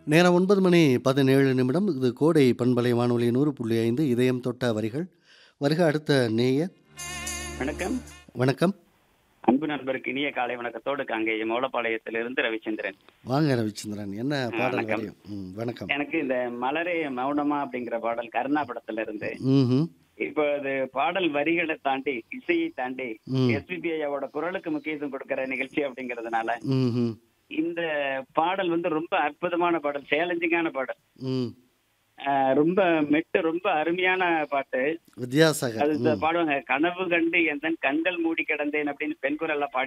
நேரம் 9 மணி 17 நிமிடம். இது கோடை பண்பலை வானொலி 100.5 இதயம் தொட்ட வரிகள். வருக அடுத்த நேயர். வணக்கம். வணக்கம். அன்பு நண்பருக்கு இனிய காலை வணக்கத்தோடு காங்கேய மோலப்பாளையத்திலிருந்து ரவிச்சந்திரன். வாங்க ரவிச்சந்திரன். என்ன ஆ, பாடல் வணக்கம். வரையும்? ம். வணக்கம். எனக்கு இந்த மலரே மௌனமா அப்படிங்கிற பாடல் கருணா படத்துல இருந்து ம்ஹ்ம். இப்போ அது பாடல் வரிகளை தாண்டி இசையை தாண்டி ம். எஸ்பிபி ஐயாவோட குரலுக்கு முக்கியத்துவம் கொடுக்கிற நிகழ்ச்சி அப்படிங்கறதுனால ம்ஹ்ம். இந்த பாடல் வந்து ரொம்ப அற்புதமான பாடல் சேலஞ்சிங்கான பாடல் ம். ஆஹ் ரொம்ப மெட்டு ரொம்ப அருமையான பாட்டு வித்யாசாகர். அது இந்த ம். பாடுவாங்க கனவு கண்டு எந்தன் கண்கள் மூடி கிடந்தேன் அப்படின்னு பெண் குரல்ல பாடி